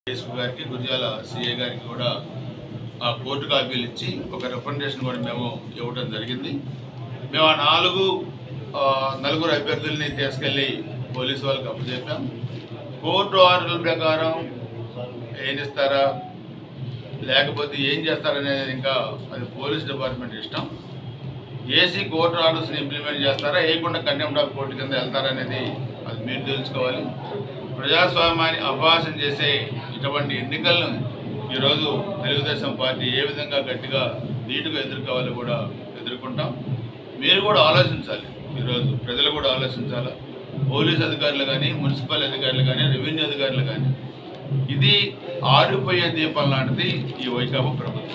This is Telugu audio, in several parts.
ఎస్పీ గారికి గురిజాల సిఏ గారికి కూడా ఆ కోర్టు కాపీలు ఇచ్చి ఒక రికమెండేషన్ కూడా మేము ఇవ్వడం జరిగింది మేము ఆ నాలుగు ఆ, నలుగురు అభ్యర్థుల్ని తీసుకెళ్ళి పోలీసు వాళ్ళకి అప్పచెప్పాం కోర్టు ఆర్డర్ల ప్రకారం ఏం ఇస్తారా లేకపోతే ఏం చేస్తారనేది ఇంకా అది పోలీస్ డిపార్ట్మెంట్ ఇష్టం ఏసీ కోర్టు ఆర్డర్స్ని ఇంప్లిమెంట్ చేస్తారా వేయకుండా కంటెంప్ట్ ఆఫ్ కోర్టు కింద వెళ్తారనేది అది మీరు తెలుసుకోవాలి ప్రజాస్వామ్యాన్ని అపహాసం చేసే ఇటువంటి ఎన్నికలను ఈరోజు తెలుగుదేశం పార్టీ ఏ విధంగా గట్టిగా నీటుగా ఎదుర్కోవాలో కూడా ఎదుర్కొంటాం మీరు కూడా ఆలోచించాలి ఈరోజు ప్రజలు కూడా ఆలోచించాలి పోలీస్ అధికారులు కానీ మున్సిపల్ అధికారులు కానీ రెవెన్యూ అధికారులు కానీ ఇది ఆరిపోయే దీపం లాంటిది ఈ వైకాపా ప్రభుత్వం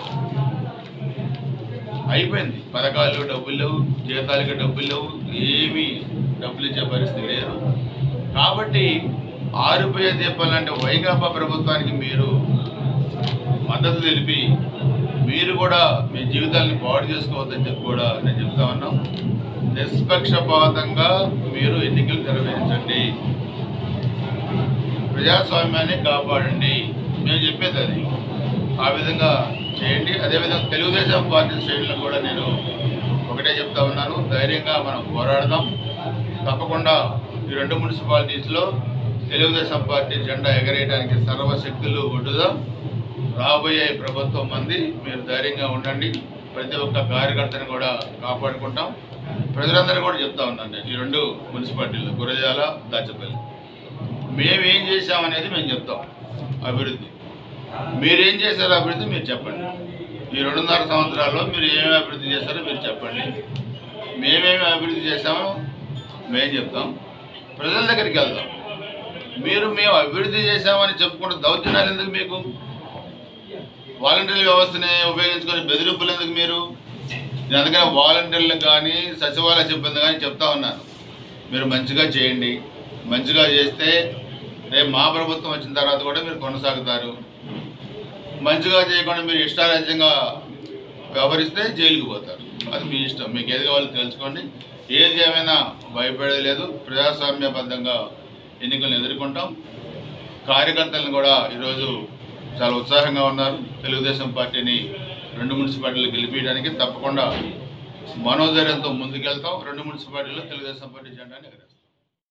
అయిపోయింది పథకాలు డబ్బులు లేవు జీతాలకి డబ్బులు లేవు ఏమీ డబ్బులు ఇచ్చే పరిస్థితి లేరు కాబట్టి ఆరిపోయే దీపం లాంటి వైకాపా ప్రభుత్వానికి మీరు మద్దతు తెలిపి మీరు కూడా మీ జీవితాన్ని పాడు చేసుకోవద్దని చెప్పి కూడా నేను చెప్తా ఉన్నాం నిష్పక్షపాతంగా మీరు ఎన్నికలు నిర్వహించండి ప్రజాస్వామ్యాన్ని కాపాడండి మేము చెప్పేది అది ఆ విధంగా చేయండి అదేవిధంగా తెలుగుదేశం పార్టీ శ్రేణులకు కూడా నేను ఒకటే చెప్తా ఉన్నాను ధైర్యంగా మనం పోరాడదాం తప్పకుండా ఈ రెండు మున్సిపాలిటీస్లో తెలుగుదేశం పార్టీ జెండా ఎగరేయడానికి సర్వశక్తులు ఒడ్డుదాం రాబోయే ప్రభుత్వం మంది మీరు ధైర్యంగా ఉండండి ప్రతి ఒక్క కార్యకర్తను కూడా కాపాడుకుంటాం ప్రజలందరూ కూడా చెప్తా ఉన్నాను నేను ఈ రెండు మున్సిపాలిటీలు గురజాల దాచపల్లి మేమేం చేశామనేది మేము చెప్తాం అభివృద్ధి మీరేం చేశారో అభివృద్ధి మీరు చెప్పండి ఈ రెండున్నర సంవత్సరాల్లో మీరు ఏమేమి అభివృద్ధి చేశారో మీరు చెప్పండి మేమేమి అభివృద్ధి చేశామో మేము చెప్తాం ప్రజల దగ్గరికి వెళ్దాం మీరు మేము అభివృద్ధి చేశామని చెప్పుకుంటే దౌర్జన్యాలు ఎందుకు మీకు వాలంటీర్ వ్యవస్థని ఉపయోగించుకొని బెదిరింపులు ఎందుకు మీరు నేను అందుకని వాలంటీర్లకు కానీ సచివాలయ సిబ్బంది కానీ చెప్తా ఉన్నాను మీరు మంచిగా చేయండి మంచిగా చేస్తే రేపు మా ప్రభుత్వం వచ్చిన తర్వాత కూడా మీరు కొనసాగుతారు మంచిగా చేయకుండా మీరు ఇష్టారాజ్యంగా వ్యవహరిస్తే జైలుకి పోతారు అది మీ ఇష్టం మీకు ఏది కావాలో తెలుసుకోండి ఏది ఏమైనా భయపడేది లేదు ప్రజాస్వామ్యబద్ధంగా ఎన్నికలను ఎదుర్కొంటాం కార్యకర్తలను కూడా ఈరోజు చాలా ఉత్సాహంగా ఉన్నారు తెలుగుదేశం పార్టీని రెండు మున్సిపాలిటీలు గెలిపించడానికి తప్పకుండా మనోధైర్యంతో ముందుకెళ్తాం రెండు మున్సిపాలిటీలో తెలుగుదేశం పార్టీ జెండాని ఎగరేస్తాం